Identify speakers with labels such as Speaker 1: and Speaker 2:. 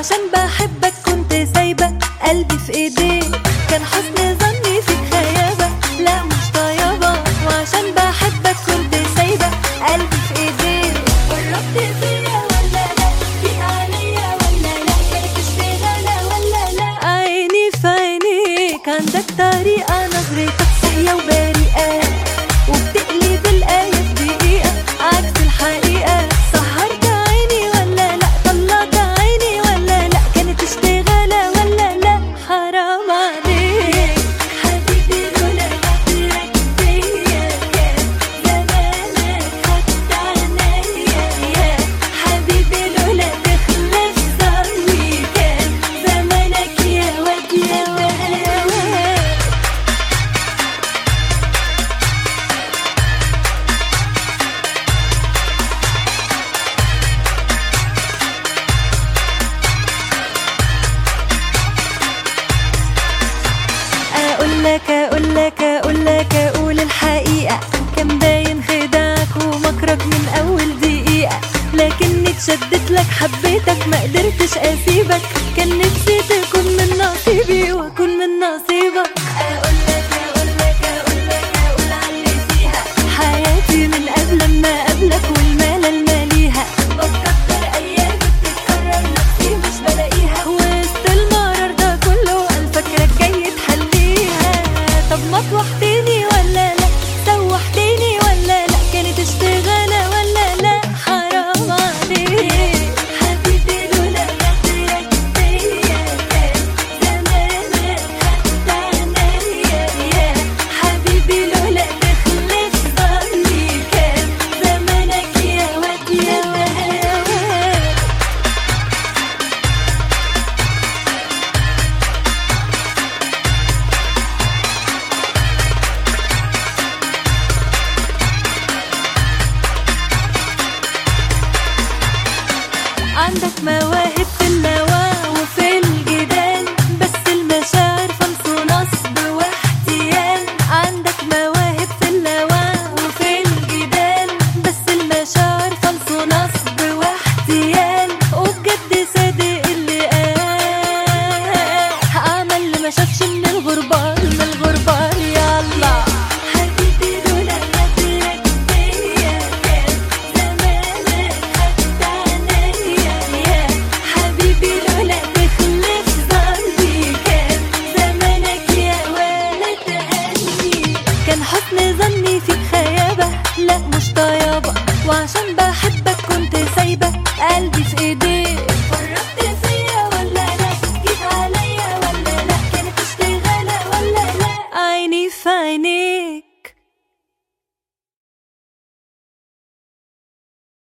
Speaker 1: وعشان بحبك كنت سايبة قلبي في ايديك كان حسن ظني فيك خيابة لا مش طيابة وعشان بحبك كنت سايبة قلبي في ايديك قربت فيا ولا لا فيك عليا ولا لا كانت اشتغالة ولا لا عيني في عينيك عندك طريقة نظرتك صحية وبريئة وبتقلب الآية في دقيقة عكس الحقيقة سهرت عيني ولا لا طلعت عيني ولا لا كانت اشتغالة ولا لا حرام عليك حبيبي لولا خاطرك فيا كان زمانك خدت عنيا يا حبيبي لولا تخلف ظني كان زمانك يا واد يا واد اقول لك اقول لك اقول لك اقول الحقيقه كان باين خداعك ومكرك من اول دقيقه لكني اتشدت لك حبيتك ما قدرتش اسيبك كان نفسي تكون من نصيبي واكون من نصيبك اقول لك اقول لك اقول لك اقول علي فيها حياتي من قبل ما قبلك والمال ماليها بتكتر ايامي بتتكرر نفسي مش بلاقيها وسط المرار ده كله قال فاكرك جاي تحليها طب ما توحتني ولا لا سوحتني ولا لا كانت اشتغالة ولا لا حرام عليك حبيبي لولا خاطرك فيا كان زمانك خدت عنيا يا حبيبي لولا تخلف ظني كان زمانك يا واد يا واد عندك مواهب في النواة وفي الجدال بس المشاعر فمس ونصب واحتيال عندك مواهب في النواة وفي الجدال بس المشاعر فمس ونصب واحتيال وبجد صادق اللي قال عمل اللي ما شافش من الغربال من الغربال يلا حبيبي لولا خاطرك فيا كان زمانك خدت عنيا يا حبيبي لولا تخلف ظني كان زمانك يا ولد قلبي كان حسن ظني فيك خيابة لا مش طيابة وعشان بحبك كنت سايبة قلبي في ايديك